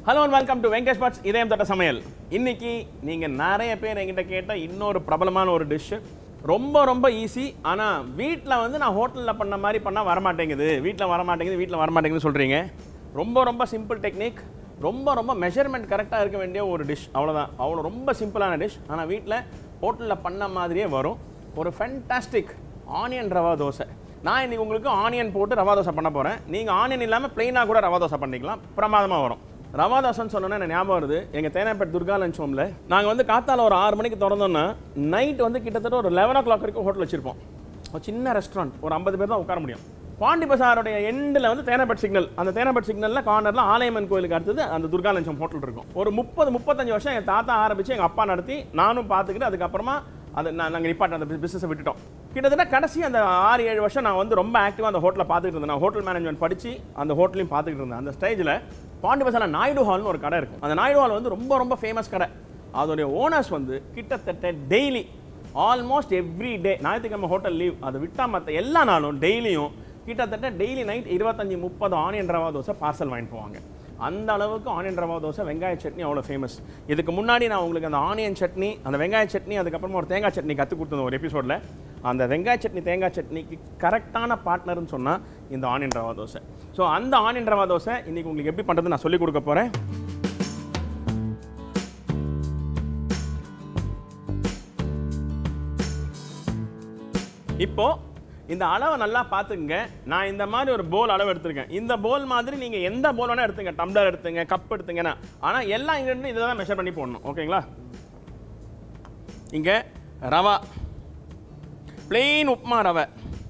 hello and welcome to Venkatesh Bhat's இதயம் தொட்ட சமையல் இன்னைக்கு நீங்கள் நிறைய பேர் என்கிட்ட கேட்ட இன்னொரு பிரபலமான ஒரு டிஷ்ஷு ரொம்ப ரொம்ப ஈஸி ஆனால் வீட்டில் வந்து நான் ஹோட்டலில் பண்ண மாதிரி பண்ணால் வரமாட்டேங்குது வீட்டில் வரமாட்டேங்குது வீட்டில் வரமாட்டேங்குதுன்னு சொல்கிறீங்க ரொம்ப ரொம்ப சிம்பிள் டெக்னிக் ரொம்ப ரொம்ப மெஷர்மெண்ட் கரெக்டாக இருக்க வேண்டிய ஒரு டிஷ் அவ்வளோதான் அவ்வளோ ரொம்ப சிம்பிளான டிஷ் ஆனால் வீட்டில் ஹோட்டலில் பண்ண மாதிரியே வரும் ஒரு ஃபென்டாஸ்டிக் ஆனியன் ரவா தோசை நான் இன்னைக்கு உங்களுக்கு ஆனியன் போட்டு ரவா தோசை பண்ண போகிறேன் நீங்கள் ஆனியன் இல்லாமல் ப்ளெயினாக கூட ரவா தோசை பண்ணிக்கலாம் பிரமாதமாக வரும் ரவா தோசைன்னு சொன்னோன்னே எனக்கு ஞாபகம் வருது எங்கள் தேனாப்பேட் துர்கா லஞ்ச் ஹோமில் நாங்கள் வந்து காத்தால ஒரு ஆறு மணிக்கு திறந்தோன்னா நைட் வந்து கிட்டத்தட்ட ஒரு லெவன் ஓ கிளாக் வரைக்கும் ஹோட்டல் வச்சிருப்போம் ஒரு சின்ன ரெஸ்டாரண்ட் ஒரு ஐம்பது பேர் தான் உட்கார முடியும் பாண்டி பசாருடைய எண்டில் வந்து தேனாப்பேட் சிக்னல் அந்த தேனாப்பேட் சிக்னலில் கார்னரில் ஆலயம்மன் கோயிலுக்கு அடுத்தது அந்த துர்கா லஞ்ச் ஹோம் ஹோட்டல் இருக்கும் ஒரு முப்பது முப்பத்தஞ்சு வருஷம் எங்கள் தாத்தா ஆரம்பித்து எங்கள் அப்பா நடத்தி நானும் பார்த்துக்கிட்டு அதுக்கப்புறமா அது நான் நாங்கள் நிப்பாட்ட அந்த பிஸ்னஸை விட்டுட்டோம் கிட்டத்தட்ட கடைசி அந்த ஆறு ஏழு வருஷம் நான் வந்து ரொம்ப ஆக்டிவாக அந்த ஹோட்டலில் பார்த்துக்கிட்டு இருந்தேன் நான் ஹோட்டல் மேனேஜ்மெண்ட் படித்து அந்த ஹோட்டலையும் பார்த்துக்கிட்டு இருந்தேன் அந்த ஸ்டேஜில் பாண்டி பசாரில் நாயுடு ஹால்னு ஒரு கடை இருக்கும் அந்த நாயுடு ஹால் வந்து ரொம்ப ரொம்ப ஃபேமஸ் கடை அதோடைய ஓனர்ஸ் வந்து கிட்டத்தட்ட டெய்லி ஆல்மோஸ்ட் எவ்ரி டே ஞாயிற்றுக்கிழமை ஹோட்டல் லீவ் அதை விட்டால் மற்ற எல்லா நாளும் டெய்லியும் கிட்டத்தட்ட டெய்லி நைட் இருபத்தஞ்சி முப்பது ஆனியன் ரவா தோசை பார்சல் வாங்கிட்டு போவாங்க அந்த அளவுக்கு ஆனியன் ரவா தோசை வெங்காய சட்னி அவ்வளோ ஃபேமஸ் இதுக்கு முன்னாடி நான் உங்களுக்கு அந்த ஆனியன் சட்னி அந்த வெங்காய சட்னி அதுக்கப்புறமா ஒரு தேங்காய் சட்னி கற்றுக் கொடுத்தது ஒரு எபிசோடில் அந்த வெங்காய சட்னி தேங்காய் சட்னிக்கு கரெக்டான பார்ட்னர்னு சொன்னால் இந்த ஆனியன் ரவா தோசை ஸோ அந்த ஆனியன் ரவா தோசை இன்றைக்கி உங்களுக்கு எப்படி பண்ணுறது நான் சொல்லிக் கொடுக்க போகிறேன் இப்போ இந்த அளவை நல்லா பார்த்துக்குங்க நான் இந்த மாதிரி ஒரு போல் அளவு எடுத்திருக்கேன் இந்த போல் மாதிரி நீங்கள் எந்த போல் வேணால் எடுத்துங்க டம்ளர் எடுத்துங்க கப் எடுத்துங்கன்னா ஆனால் எல்லா இன்கிரீடியும் இதை தான் மெஷர் பண்ணி போடணும் ஓகேங்களா இங்கே ரவா plain உப்மா ரவை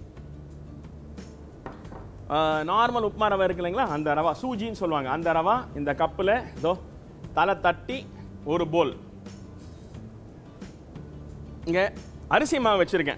நார்மல் உப்மா ரவை இருக்கு இல்லைங்களா அந்த ரவா சூஜின்னு சொல்லுவாங்க அந்த ரவா இந்த கப்பில் இதோ தலை தட்டி ஒரு போல் இங்கே அரிசி மாவு வச்சுருக்கேன்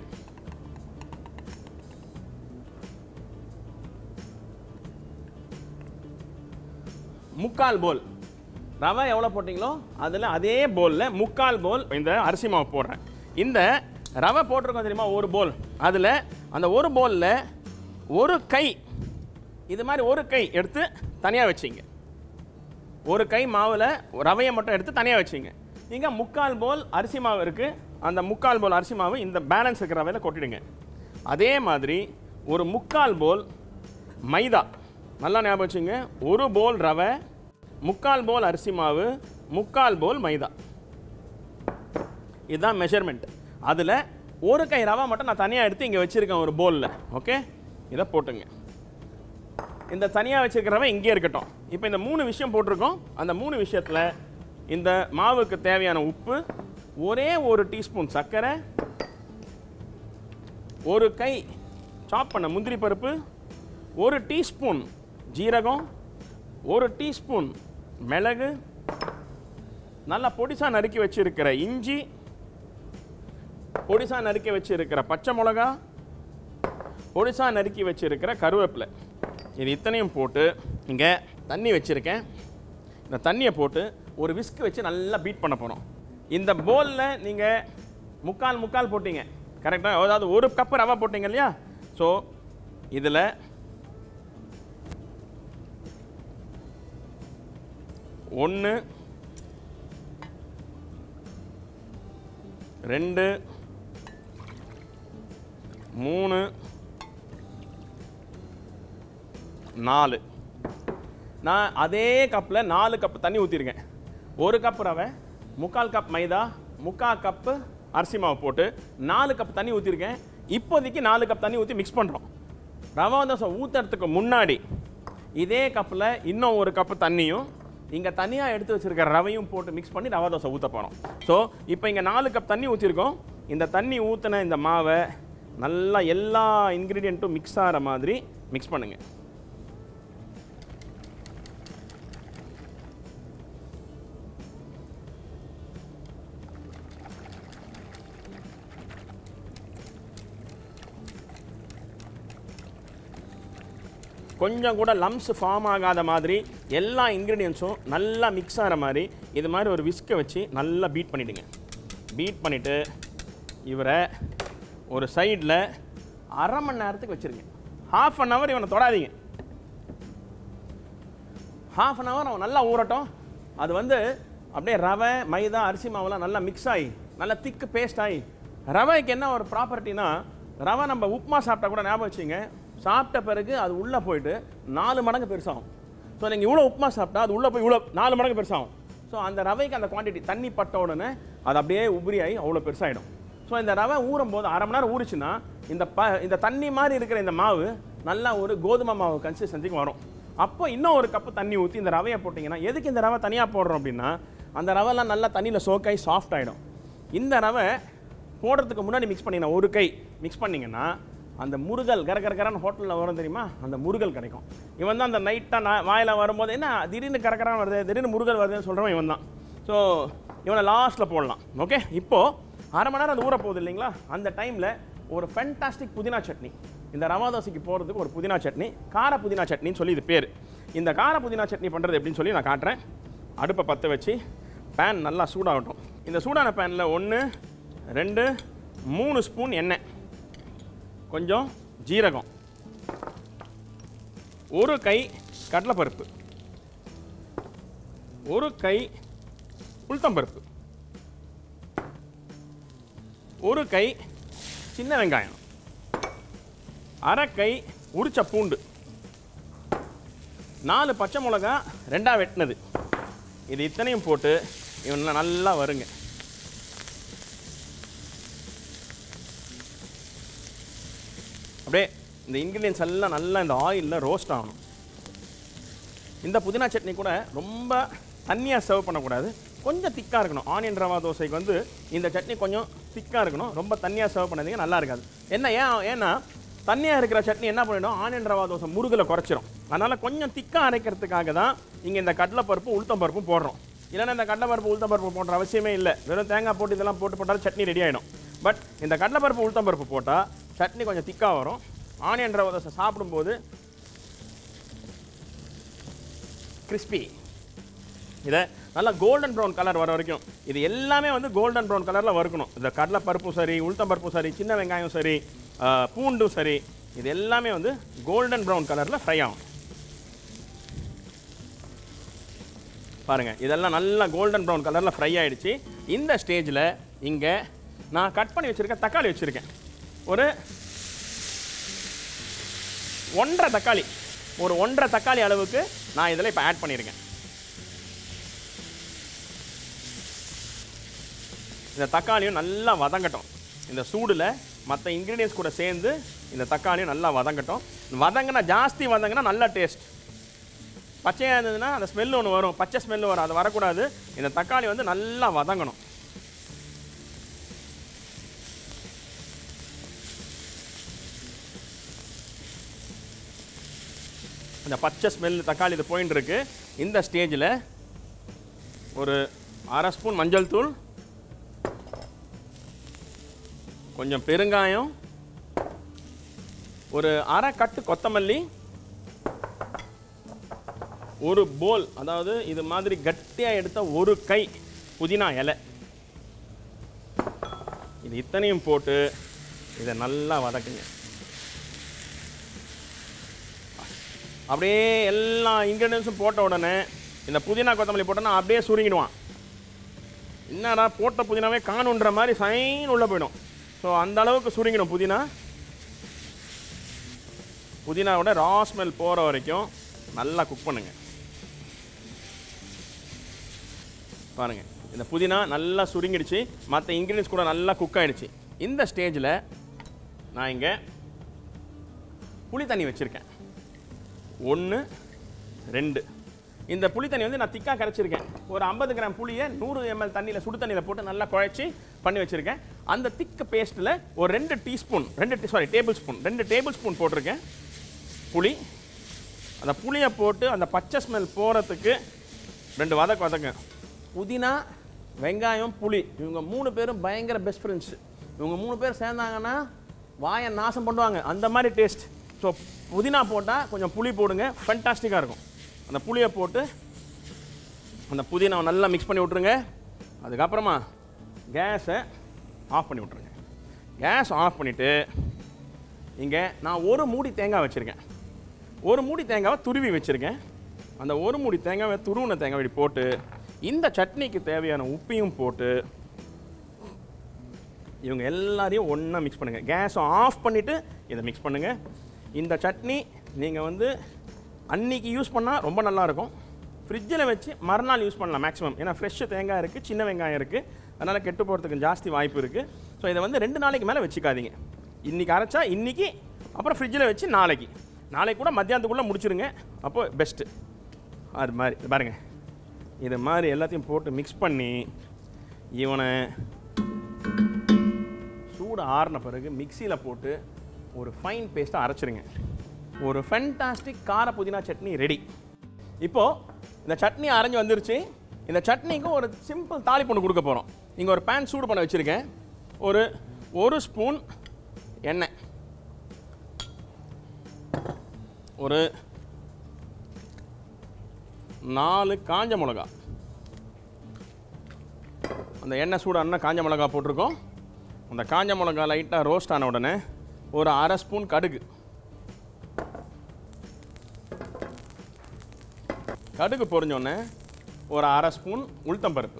முக்கால் போல் ரவை எவ்வளோ போட்டிங்களோ அதில் அதே போலில் முக்கால் போல் இந்த அரிசி மாவு போடுறேன் இந்த ரவை போட்டிருக்கோம் தெரியுமா ஒரு போல் அதில் அந்த ஒரு போலில் ஒரு கை இது மாதிரி ஒரு கை எடுத்து தனியாக வச்சிங்க ஒரு கை மாவில் ரவையை மட்டும் எடுத்து தனியாக வச்சிங்க இங்கே முக்கால் போல் அரிசி மாவு இருக்குது அந்த முக்கால் போல் அரிசி மாவு இந்த பேலன்ஸ் இருக்கிற ரவையில் கொட்டிடுங்க அதே மாதிரி ஒரு முக்கால் போல் மைதா நல்லா ஞாபகம் வச்சுங்க ஒரு போல் ரவை முக்கால் போல் அரிசி மாவு முக்கால் போல் மைதா இதுதான் மெஷர்மெண்ட் அதில் ஒரு கை ரவை மட்டும் நான் தனியாக எடுத்து இங்கே வச்சுருக்கேன் ஒரு போலில் ஓகே இதை போட்டுங்க இந்த தனியாக வச்சிருக்கிற ரவை இங்கே இருக்கட்டும் இப்போ இந்த மூணு விஷயம் போட்டிருக்கோம் அந்த மூணு விஷயத்தில் இந்த மாவுக்கு தேவையான உப்பு ஒரே ஒரு டீஸ்பூன் சர்க்கரை ஒரு கை சாப் பண்ண முந்திரி பருப்பு ஒரு டீஸ்பூன் ஜீரகம் ஒரு டீஸ்பூன் மிளகு நல்லா பொடிசா நறுக்கி வச்சிருக்கிற இஞ்சி பொடிசா நறுக்கி வச்சிருக்கிற பச்சை மிளகா பொடிசா நறுக்கி வச்சிருக்கிற கருவேப்பிலை இது இத்தனையும் போட்டு இங்கே தண்ணி வச்சுருக்கேன் இந்த தண்ணியை போட்டு ஒரு விஸ்க் வச்சு நல்லா பீட் பண்ண போகிறோம் இந்த போலில் நீங்கள் முக்கால் முக்கால் போட்டீங்க கரெக்டாக அதாவது ஒரு கப்பு ரவை போட்டீங்க இல்லையா ஸோ இதில் ஒன்று ரெண்டு மூணு நாலு நான் அதே கப்பில் நாலு கப் தண்ணி ஊற்றிருக்கேன் ஒரு கப் ரவை முக்கால் கப் மைதா முக்கால் கப்பு அரிசி மாவு போட்டு நாலு கப் தண்ணி ஊற்றிருக்கேன் இப்போதைக்கு நாலு கப் தண்ணி ஊற்றி மிக்ஸ் பண்ணுறோம் ரவை தோசை ஊற்றுறதுக்கு முன்னாடி இதே கப்பில் இன்னும் ஒரு கப்பு தண்ணியும் இங்கே தனியாக எடுத்து வச்சிருக்க ரவையும் போட்டு மிக்ஸ் பண்ணி ரவை தோசை ஊற்ற போகிறோம் ஸோ இப்போ இங்கே நாலு கப் தண்ணி ஊற்றிருக்கோம் இந்த தண்ணி ஊற்றின இந்த மாவை நல்லா எல்லா இன்க்ரீடியண்ட்டும் மிக்ஸ் ஆகிற மாதிரி மிக்ஸ் பண்ணுங்கள் கொஞ்சம் கூட லம்ஸ் ஃபார்ம் ஆகாத மாதிரி எல்லா இன்க்ரீடியன்ஸும் நல்லா மிக்ஸ் ஆகிற மாதிரி இது மாதிரி ஒரு விஸ்கை வச்சு நல்லா பீட் பண்ணிவிடுங்க பீட் பண்ணிவிட்டு இவரை ஒரு சைடில் அரை மணி நேரத்துக்கு வச்சுருங்க ஹாஃப் அன் ஹவர் இவனை தொடாதீங்க ஹாஃப் அன் ஹவர் அவன் நல்லா ஊறட்டும் அது வந்து அப்படியே ரவை மைதா அரிசி மாவுலாம் நல்லா மிக்ஸ் ஆகி நல்லா திக்கு பேஸ்ட் ஆகி ரவைக்கு என்ன ஒரு ப்ராப்பர்ட்டினா ரவை நம்ம உப்புமா சாப்பிட்டா கூட ஞாபகம் வச்சுங்க சாப்பிட்ட பிறகு அது உள்ளே போயிட்டு நாலு மடங்கு பெருசாகும் ஸோ நீங்கள் இவ்வளோ உப்புமா சாப்பிட்டா அது உள்ளே போய் இவ்வளோ நாலு மடங்கு பெருசாகும் ஸோ அந்த ரவைக்கு அந்த குவான்டிட்டி தண்ணி பட்ட உடனே அது அப்படியே உபரி ஆகி அவ்வளோ பெருசாகிடும் ஸோ இந்த ரவை ஊறும் போது அரை மணி நேரம் ஊறிச்சுன்னா இந்த ப இந்த தண்ணி மாதிரி இருக்கிற இந்த மாவு நல்லா ஒரு கோதுமை மாவு கன்சிஸ்டன்சிக்கு வரும் அப்போ இன்னும் ஒரு கப்பு தண்ணி ஊற்றி இந்த ரவையை போட்டிங்கன்னா எதுக்கு இந்த ரவை தனியாக போடுறோம் அப்படின்னா அந்த ரவைலாம் நல்லா தண்ணியில் சோக்காய் சாஃப்ட் ஆகிடும் இந்த ரவை போடுறதுக்கு முன்னாடி மிக்ஸ் பண்ணிங்கன்னா ஒரு கை மிக்ஸ் பண்ணிங்கன்னா அந்த முருகல் கர கர கரன்னு ஹோட்டலில் வரும் தெரியுமா அந்த முருகல் கிடைக்கும் இவன் தான் அந்த நைட்டாக வாயில் வரும்போது என்ன திடீர்னு கரகரான்னு வருது திடீர்னு முருகல் வருதுன்னு சொல்கிறவன் இவன் தான் ஸோ இவனை லாஸ்ட்டில் போடலாம் ஓகே இப்போது அரை மணி நேரம் அது ஊற போகுது இல்லைங்களா அந்த டைமில் ஒரு ஃபென்டாஸ்டிக் புதினா சட்னி இந்த ரவா தோசைக்கு போகிறதுக்கு ஒரு புதினா சட்னி கார புதினா சட்னின்னு சொல்லி இது பேர் இந்த கார புதினா சட்னி பண்ணுறது எப்படின்னு சொல்லி நான் காட்டுறேன் அடுப்பை பற்ற வச்சு பேன் நல்லா சூடாகட்டும் இந்த சூடான பேனில் ஒன்று ரெண்டு மூணு ஸ்பூன் எண்ணெய் கொஞ்சம் ஜீரகம் ஒரு கை கடலைப்பருப்பு ஒரு கை உளுத்தம்பருப்பு ஒரு கை சின்ன வெங்காயம் அரை கை உரிச்ச பூண்டு நாலு பச்சை மிளகா ரெண்டா வெட்டினது இது இத்தனையும் போட்டு இவனை நல்லா வருங்க அப்படியே இந்த இன்க்ரீடியன்ஸ் எல்லாம் நல்லா இந்த ஆயிலில் ரோஸ்ட் ஆகணும் இந்த புதினா சட்னி கூட ரொம்ப தண்ணியாக சர்வ் பண்ணக்கூடாது கொஞ்சம் திக்காக இருக்கணும் ஆனியன் ரவா தோசைக்கு வந்து இந்த சட்னி கொஞ்சம் திக்காக இருக்கணும் ரொம்ப தண்ணியாக சர்வ் பண்ணாதீங்க நல்லா இருக்காது என்ன ஏன் ஏன்னா தண்ணியாக இருக்கிற சட்னி என்ன பண்ணிடும் ஆனியன் ரவா தோசை முருகலை குறைச்சிரும் அதனால் கொஞ்சம் திக்காக அரைக்கிறதுக்காக தான் இங்கே இந்த கடலைப்பருப்பும் உளுத்தம் பருப்பும் போடுறோம் இல்லைன்னா இந்த கடலைப்பருப்பு உளுத்தம் பருப்பு போடுற அவசியமே இல்லை வெறும் தேங்காய் போட்டு இதெல்லாம் போட்டு போட்டாலும் சட்னி ரெடி ஆகிடும் பட் இந்த கடலைப்பருப்பு உளுத்தம் பருப்பு போட்டால் சட்னி கொஞ்சம் திக்காக வரும் ஆனியன் ரவா தோசை சாப்பிடும்போது கிறிஸ்பி இதை நல்லா கோல்டன் ப்ரௌன் கலர் வர வரைக்கும் இது எல்லாமே வந்து கோல்டன் ப்ரௌன் கலரில் வறுக்கணும் இந்த கடலை பருப்பும் சரி உளுத்தம் பருப்பும் சரி சின்ன வெங்காயம் சரி ஆ, பூண்டும் சரி இது எல்லாமே வந்து கோல்டன் ப்ரௌன் கலரில் ஃப்ரை ஆகும் பாருங்க இதெல்லாம் நல்லா கோல்டன் ப்ரௌன் கலரில் ஃப்ரை ஆயிடுச்சு இந்த ஸ்டேஜில் இங்கே நான் கட் பண்ணி வச்சிருக்க தக்காளி வச்சுருக்கேன் ஒரு ஒன்றரை தக்காளி ஒரு ஒன்றரை தக்காளி அளவுக்கு நான் இதில் இப்போ ஆட் பண்ணியிருக்கேன் இந்த தக்காளியும் நல்லா வதங்கட்டும் இந்த சூடில் மற்ற இன்க்ரீடியன்ஸ் கூட சேர்ந்து இந்த தக்காளியும் நல்லா வதங்கட்டும் வதங்கினா ஜாஸ்தி வதங்கினா நல்ல டேஸ்ட் பச்சையாக இருந்ததுன்னா அந்த ஸ்மெல் ஒன்று வரும் பச்சை ஸ்மெல் வரும் அது வரக்கூடாது இந்த தக்காளி வந்து நல்லா வதங்கணும் இந்த பச்சை ஸ்மெல் தக்காளி இது போயின்னு இருக்கு இந்த ஸ்டேஜில் ஒரு அரை ஸ்பூன் மஞ்சள் தூள் கொஞ்சம் பெருங்காயம் ஒரு அரை கட்டு கொத்தமல்லி ஒரு போல் அதாவது இது மாதிரி கட்டியாக எடுத்த ஒரு கை புதினா இலை இது இத்தனையும் போட்டு இதை நல்லா வதக்குங்க அப்படியே எல்லா இன்க்ரீடியன்ஸும் போட்ட உடனே இந்த புதினா கொத்தமல்லி போட்டோன்னா அப்படியே சுருங்கிடுவான் என்னடா போட்ட புதினாவே காணுன்ற மாதிரி சைன் உள்ளே போயிடும் ஸோ அந்த அளவுக்கு சுருங்கிடும் புதினா புதினாவோட ரா ஸ்மெல் போகிற வரைக்கும் நல்லா குக் பண்ணுங்க பாருங்க இந்த புதினா நல்லா சுருங்கிடுச்சு மற்ற இன்க்ரீடியன்ஸ் கூட நல்லா குக் ஆயிடுச்சு இந்த ஸ்டேஜில் நான் இங்கே புளி தண்ணி வச்சுருக்கேன் ஒன்று ரெண்டு இந்த புளி தண்ணி வந்து நான் திக்காக கரைச்சிருக்கேன் ஒரு ஐம்பது கிராம் புளியை நூறு எம்எல் தண்ணியில் சுடு தண்ணியில் போட்டு நல்லா குழைச்சி பண்ணி வச்சுருக்கேன் அந்த திக்கு பேஸ்ட்டில் ஒரு ரெண்டு டீஸ்பூன் ரெண்டு சாரி டேபிள் ஸ்பூன் ரெண்டு டேபிள் ஸ்பூன் போட்டிருக்கேன் புளி அந்த புளியை போட்டு அந்த பச்சை ஸ்மெல் போகிறதுக்கு ரெண்டு வதக்கு வதங்க புதினா வெங்காயம் புளி இவங்க மூணு பேரும் பயங்கர பெஸ்ட் ஃப்ரெண்ட்ஸ் இவங்க மூணு பேர் சேர்ந்தாங்கன்னா வாயை நாசம் பண்ணுவாங்க அந்த மாதிரி டேஸ்ட் ஸோ புதினா போட்டால் கொஞ்சம் புளி போடுங்க ஃபென்டாஸ்டிக்காக இருக்கும் அந்த புளியை போட்டு அந்த புதினாவை நல்லா மிக்ஸ் பண்ணி விட்ருங்க அதுக்கப்புறமா கேஸை ஆஃப் பண்ணி விட்ருங்க கேஸ் ஆஃப் பண்ணிவிட்டு இங்கே நான் ஒரு மூடி தேங்காய் வச்சுருக்கேன் ஒரு மூடி தேங்காவை துருவி வச்சுருக்கேன் அந்த ஒரு மூடி தேங்காவை துருவின தேங்காய் இப்படி போட்டு இந்த சட்னிக்கு தேவையான உப்பையும் போட்டு இவங்க எல்லாரையும் ஒன்றா மிக்ஸ் பண்ணுங்கள் கேஸை ஆஃப் பண்ணிவிட்டு இதை மிக்ஸ் பண்ணுங்கள் இந்த சட்னி நீங்கள் வந்து அன்னைக்கு யூஸ் பண்ணால் ரொம்ப நல்லாயிருக்கும் ஃப்ரிட்ஜில் வச்சு மறுநாள் யூஸ் பண்ணலாம் மேக்ஸிமம் ஏன்னா ஃப்ரெஷ்ஷு தேங்காய் இருக்குது சின்ன வெங்காயம் இருக்குது அதனால் கெட்டு போகிறதுக்கு ஜாஸ்தி வாய்ப்பு இருக்குது ஸோ இதை வந்து ரெண்டு நாளைக்கு மேலே வச்சுக்காதீங்க இன்றைக்கி அரைச்சா இன்றைக்கி அப்புறம் ஃப்ரிட்ஜில் வச்சு நாளைக்கு நாளைக்கு கூட மத்தியானத்துக்குள்ளே முடிச்சிருங்க அப்போ பெஸ்ட்டு அது மாதிரி இது பாருங்க இது மாதிரி எல்லாத்தையும் போட்டு மிக்ஸ் பண்ணி இவனை சூடு ஆறின பிறகு மிக்சியில் போட்டு ஒரு ஃபைன் பேஸ்ட்டாக அரைச்சிருங்க ஒரு ஃபென்டாஸ்டிக் கார புதினா சட்னி ரெடி இப்போது இந்த சட்னி அரைஞ்சு வந்துருச்சு இந்த சட்னிக்கு ஒரு சிம்பிள் தாளிப்பு ஒன்று கொடுக்க போகிறோம் இங்கே ஒரு பேன் சூடு பண்ண வச்சுருக்கேன் ஒரு ஒரு ஸ்பூன் எண்ணெய் ஒரு நாலு காஞ்ச மிளகா அந்த எண்ணெய் சூடான காஞ்ச மிளகா போட்டிருக்கோம் அந்த காஞ்ச மிளகா லைட்டாக ரோஸ்ட் ஆன உடனே ஒரு அரை ஸ்பூன் கடுகு கடுகு பொரிஞ்சோடனே ஒரு அரை ஸ்பூன் உளுத்தம்பருப்பு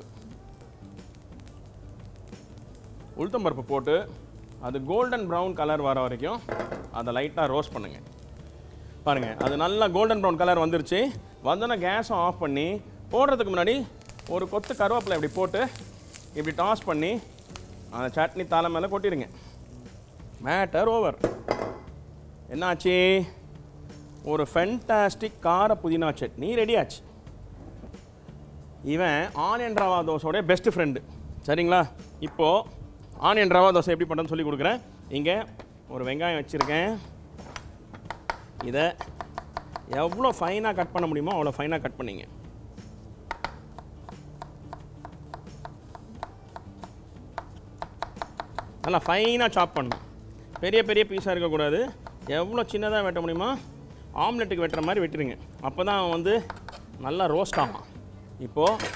உளுத்தம்பருப்பு போட்டு அது கோல்டன் ப்ரௌன் கலர் வர வரைக்கும் அதை லைட்டாக ரோஸ்ட் பண்ணுங்கள் பாருங்கள் அது நல்லா கோல்டன் ப்ரௌன் கலர் வந்துருச்சு வந்தோன்னே கேஸும் ஆஃப் பண்ணி போடுறதுக்கு முன்னாடி ஒரு கொத்து கருவேப்பிலை இப்படி போட்டு இப்படி டாஸ் பண்ணி அந்த சட்னி தலை மேலே கொட்டிடுங்க மேட்டர் ஓவர் என்னாச்சு ஒரு ஃபென்டாஸ்டிக் கார புதினா சட்னி ரெடி ஆச்சு இவன் ஆனியன் ரவா தோசையோடைய பெஸ்ட் ஃப்ரெண்டு சரிங்களா இப்போது ஆனியன் ரவா தோசை எப்படி பண்ணுறதுன்னு சொல்லி கொடுக்குறேன் இங்கே ஒரு வெங்காயம் வச்சுருக்கேன் இதை எவ்வளோ ஃபைனாக கட் பண்ண முடியுமோ அவ்வளோ ஃபைனாக கட் பண்ணிங்க நல்லா ஃபைனாக சாப் பண்ணணும் பெரிய பெரிய பீஸாக இருக்கக்கூடாது எவ்வளோ சின்னதாக வெட்ட முடியுமோ ஆம்லெட்டுக்கு வெட்டுற மாதிரி வெட்டிடுங்க அப்போ தான் அவன் வந்து நல்லா ரோஸ்ட் ஆகும் இப்போது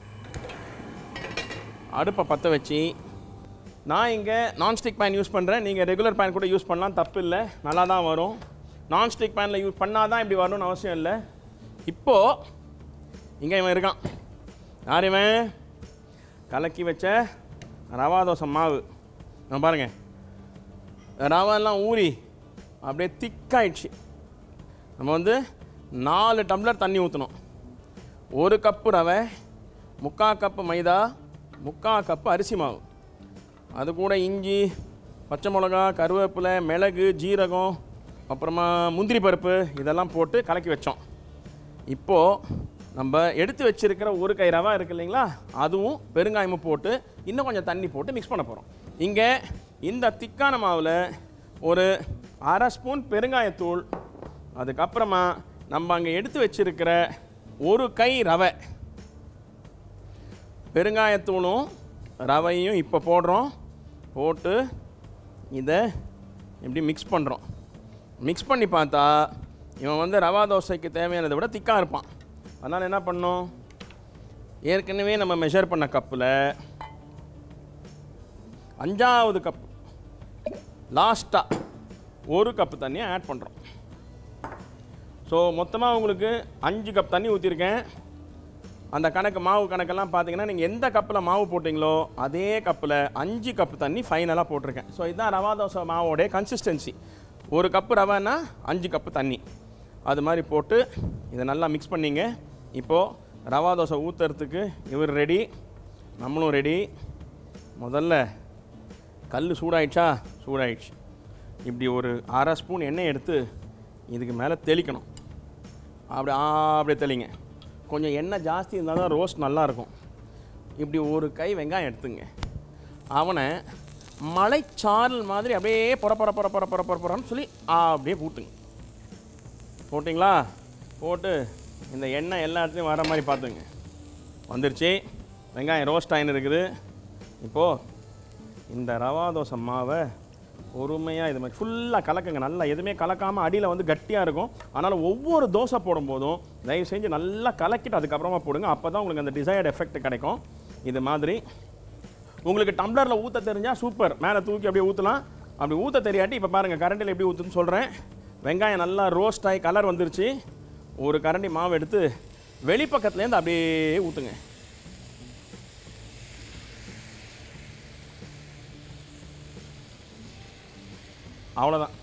அடுப்பை பற்ற வச்சு நான் இங்கே நான்ஸ்டிக் பேன் யூஸ் பண்ணுறேன் நீங்கள் ரெகுலர் பேன் கூட யூஸ் பண்ணலாம் தப்பு இல்லை நல்லா தான் வரும் நான்ஸ்டிக் பேனில் யூஸ் பண்ணால் தான் இப்படி வரணும்னு அவசியம் இல்லை இப்போது இங்கே இவன் இருக்கான் யார் இவன் கலக்கி வச்ச ரவா தோசை மாவு இவன் பாருங்க ரவெல்லாம் ஊறி அப்படியே திக்காயிடுச்சு நம்ம வந்து நாலு டம்ளர் தண்ணி ஊற்றணும் ஒரு கப்பு ரவை முக்கால் கப்பு மைதா முக்கால் கப்பு அரிசி மாவு அது கூட இஞ்சி பச்சை மிளகா கருவேப்பிலை மிளகு ஜீரகம் அப்புறமா முந்திரி பருப்பு இதெல்லாம் போட்டு கலக்கி வச்சோம் இப்போது நம்ம எடுத்து வச்சிருக்கிற ஒரு கை ரவா இருக்கு இல்லைங்களா அதுவும் பெருங்காயமும் போட்டு இன்னும் கொஞ்சம் தண்ணி போட்டு மிக்ஸ் பண்ண போகிறோம் இங்கே இந்த திக்கான மாவில் ஒரு அரை ஸ்பூன் பெருங்காயத்தூள் அதுக்கப்புறமா நம்ம அங்கே எடுத்து வச்சிருக்கிற ஒரு கை ரவை பெருங்காயத்தூளும் ரவையும் இப்போ போடுறோம் போட்டு இதை இப்படி மிக்ஸ் பண்ணுறோம் மிக்ஸ் பண்ணி பார்த்தா இவன் வந்து ரவா தோசைக்கு தேவையானதை விட திக்காக இருப்பான் அதனால் என்ன பண்ணோம் ஏற்கனவே நம்ம மெஷர் பண்ண கப்பில் அஞ்சாவது கப் லாஸ்ட்டாக ஒரு கப்பு தண்ணியை ஆட் பண்ணுறோம் ஸோ மொத்தமாக உங்களுக்கு அஞ்சு கப் தண்ணி ஊற்றிருக்கேன் அந்த கணக்கு மாவு கணக்கெல்லாம் பார்த்தீங்கன்னா நீங்கள் எந்த கப்பில் மாவு போட்டிங்களோ அதே கப்பில் அஞ்சு கப்பு தண்ணி ஃபைனலாக போட்டிருக்கேன் ஸோ இதுதான் ரவா தோசை மாவோடைய கன்சிஸ்டன்சி ஒரு கப்பு ரவைன்னா அஞ்சு கப்பு தண்ணி அது மாதிரி போட்டு இதை நல்லா மிக்ஸ் பண்ணிங்க இப்போது ரவா தோசை ஊற்றுறதுக்கு இவர் ரெடி நம்மளும் ரெடி முதல்ல கல் சூடாயிடுச்சா சூடாயிடுச்சு இப்படி ஒரு அரை ஸ்பூன் எண்ணெய் எடுத்து இதுக்கு மேலே தெளிக்கணும் அப்படி ஆ, அப்படியே தெளிங்க கொஞ்சம் எண்ணெய் ஜாஸ்தி இருந்தால் தான் ரோஸ்ட் நல்லாயிருக்கும் இப்படி ஒரு கை வெங்காயம் எடுத்துங்க அவனை மலைச்சாரல் மாதிரி அப்படியே பொற பொற பொற பொற பொற பொற பொறன்னு சொல்லி ஆ, அப்படியே ஊற்றுங்க போட்டிங்களா போட்டு இந்த எண்ணெய் எல்லா இடத்துலையும் வர மாதிரி பார்த்துங்க வந்துருச்சு வெங்காயம் ரோஸ்ட் ஆகின்னு இருக்குது இப்போது இந்த ரவா தோசை மாவை பொறுமையாக இது மாதிரி ஃபுல்லாக கலக்குங்க நல்லா எதுவுமே கலக்காமல் அடியில் வந்து கட்டியாக இருக்கும் அதனால் ஒவ்வொரு தோசை போடும்போதும் தயவு செஞ்சு நல்லா கலக்கிட்டு அதுக்கப்புறமா போடுங்க அப்போ தான் உங்களுக்கு அந்த டிசைர்ட் எஃபெக்ட் கிடைக்கும் இது மாதிரி உங்களுக்கு டம்ளரில் ஊற்ற தெரிஞ்சால் சூப்பர் மேலே தூக்கி அப்படியே ஊற்றலாம் அப்படி ஊற்ற தெரியாட்டி இப்போ பாருங்கள் கரண்டில் எப்படி ஊற்றுன்னு சொல்கிறேன் வெங்காயம் நல்லா ரோஸ்ட் ஆகி கலர் வந்துருச்சு ஒரு கரண்டி மாவு எடுத்து வெளிப்பக்கத்துலேருந்து அப்படியே ஊற்றுங்க அவ்வளோதான்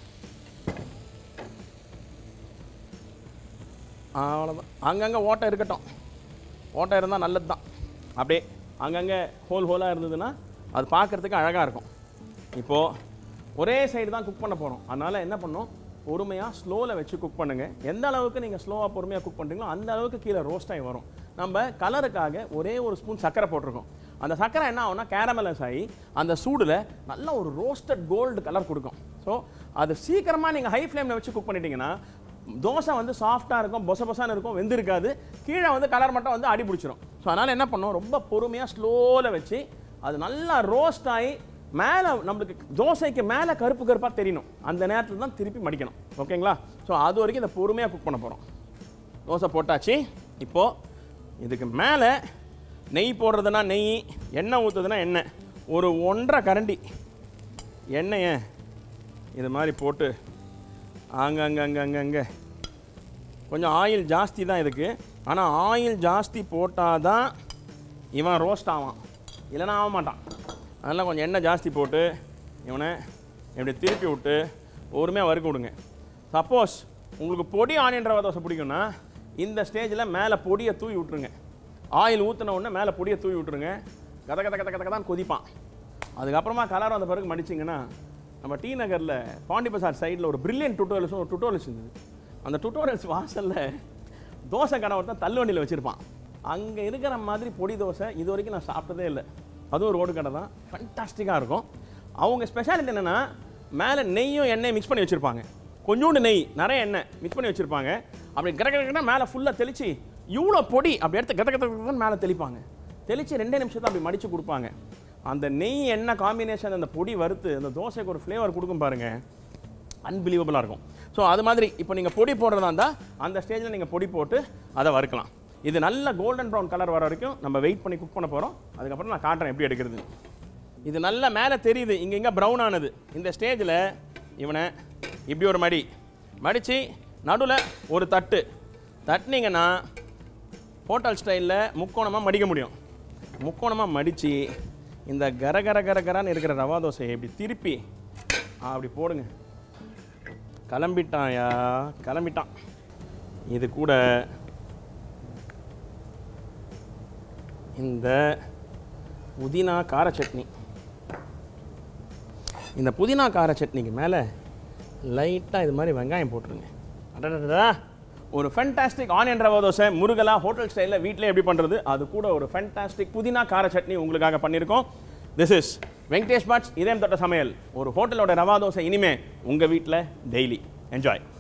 அவ்வளோதான் அங்கங்கே ஓட்டை இருக்கட்டும் ஓட்டை இருந்தால் நல்லது தான் அப்படியே அங்கங்கே ஹோல் ஹோலாக இருந்ததுன்னா அது பார்க்குறதுக்கு அழகாக இருக்கும் இப்போது ஒரே சைடு தான் குக் பண்ண போகிறோம் அதனால் என்ன பண்ணோம் பொறுமையாக ஸ்லோவில் வச்சு குக் பண்ணுங்கள் எந்த அளவுக்கு நீங்கள் ஸ்லோவாக பொறுமையாக குக் பண்ணுறீங்களோ அந்த அளவுக்கு கீழே ரோஸ்ட் ஆகி வரும் நம்ம கலருக்காக ஒரே ஒரு ஸ்பூன் சர்க்கரை போட்டிருக்கோம் அந்த சர்க்கரை என்ன ஆகும்னா கேரமலைஸ் ஆகி அந்த சூடில் நல்ல ஒரு ரோஸ்டட் கோல்டு கலர் கொடுக்கும் ஸோ அது சீக்கிரமாக நீங்கள் ஹை ஃப்ளேமில் வச்சு குக் பண்ணிட்டீங்கன்னா தோசை வந்து சாஃப்டாக இருக்கும் பொச பொசான்னு இருக்கும் வெந்திருக்காது கீழே வந்து கலர் மட்டும் வந்து அடி பிடிச்சிரும் ஸோ அதனால் என்ன பண்ணோம் ரொம்ப பொறுமையாக ஸ்லோவில் வச்சு அது நல்லா ரோஸ்ட் ஆகி மேலே நம்மளுக்கு தோசைக்கு மேலே கருப்பு கருப்பாக தெரியணும் அந்த நேரத்தில் தான் திருப்பி மடிக்கணும் ஓகேங்களா ஸோ அது வரைக்கும் இதை பொறுமையாக குக் பண்ண போகிறோம் தோசை போட்டாச்சு இப்போது இதுக்கு மேலே நெய் போடுறதுனா நெய் எண்ணெய் ஊற்றுறதுனா எண்ணெய் ஒரு ஒன்றரை கரண்டி எண்ணெயை இது மாதிரி போட்டு அங்கங்க அங்கங்க கொஞ்சம் ஆயில் ஜாஸ்தி தான் இதுக்கு ஆனால் ஆயில் ஜாஸ்தி போட்டால் தான் இவன் ரோஸ்ட் ஆவான் இல்லைன்னா ஆக மாட்டான் அதனால் கொஞ்சம் எண்ணெய் ஜாஸ்தி போட்டு இவனை இப்படி திருப்பி விட்டு பொறுமையாக வறுக்க விடுங்க சப்போஸ் உங்களுக்கு பொடி ஆனியன் ரவா தோசை பிடிக்கும்னா இந்த ஸ்டேஜில் மேலே பொடியை தூவி விட்ருங்க ஆயில் ஊற்றின உடனே மேலே பொடியை தூவி விட்ருங்க கத கத கத கத கதான் கொதிப்பான் அதுக்கப்புறமா கலர் வந்த பிறகு மடிச்சிங்கன்னா நம்ம டி நகரில் பாண்டி பசார் சைடில் ஒரு பிரில்லியன் டுட்டோரியல்ஸும் ஒரு டுட்டோரியல்ஸ் இருந்தது அந்த டுட்டோரியல்ஸ் வாசலில் தோசை கடை ஒருத்தன் தள்ளுவண்டியில் வச்சுருப்பான் அங்கே இருக்கிற மாதிரி பொடி தோசை இது வரைக்கும் நான் சாப்பிட்டதே இல்லை அதுவும் ரோடு கடை தான் ஃபண்டாஸ்டிக்காக இருக்கும் அவங்க ஸ்பெஷாலிட்டி என்னென்னா மேலே நெய்யும் எண்ணெய் மிக்ஸ் பண்ணி வச்சுருப்பாங்க கொஞ்சோண்டு நெய் நிறைய எண்ணெய் மிக்ஸ் பண்ணி வச்சுருப்பாங்க அப்படி கர கர மேலே ஃபுல்லாக தெளித்து இவ்வளோ பொடி அப்படி எடுத்து கத கத கதன்னு மேலே தெளிப்பாங்க தெளித்து ரெண்டே நிமிஷத்தை அப்படி மடித்து கொடுப்பாங்க அந்த நெய் எண்ணெய் காம்பினேஷன் அந்த பொடி வறுத்து அந்த தோசைக்கு ஒரு ஃப்ளேவர் கொடுக்கும் பாருங்கள் அன்பிலீவபிளாக இருக்கும் ஸோ அது மாதிரி இப்போ நீங்கள் பொடி போடுறதா இருந்தால் அந்த ஸ்டேஜில் நீங்கள் பொடி போட்டு அதை வறுக்கலாம் இது நல்ல கோல்டன் ப்ரௌன் கலர் வர வரைக்கும் நம்ம வெயிட் பண்ணி குக் பண்ண போகிறோம் அதுக்கப்புறம் நான் காட்டுறேன் எப்படி எடுக்கிறது இது நல்லா மேலே தெரியுது இங்கே இங்கே ப்ரௌன் ஆனது இந்த ஸ்டேஜில் இவனை இப்படி ஒரு மடி மடித்து நடுவில் ஒரு தட்டு தட்டினீங்கன்னா ஹோட்டல் ஸ்டைலில் முக்கோணமாக மடிக்க முடியும் முக்கோணமாக மடித்து இந்த கர கர கர கரன்னு இருக்கிற ரவா தோசையை இப்படி திருப்பி அப்படி போடுங்க கிளம்பிட்டான்யா கிளம்பிட்டான் இது கூட இந்த புதினா கார சட்னி இந்த புதினா கார சட்னிக்கு மேலே லைட்டாக இது மாதிரி வெங்காயம் போட்டுருங்க அடடடா ஒரு ஃபென்டாஸ்டிக் ஆனியன் ரவா தோசை முருகலா ஹோட்டல் ஸ்டைலில் வீட்டில் எப்படி பண்ணுறது அது கூட ஒரு ஃபென்டாஸ்டிக் புதினா கார சட்னி உங்களுக்காக பண்ணியிருக்கோம் திஸ் இஸ் வெங்கடேஷ் பட்ஸ் இதயம் தொட்ட சமையல் ஒரு ஹோட்டலோட ரவா தோசை இனிமே உங்கள் வீட்டில் டெய்லி என்ஜாய்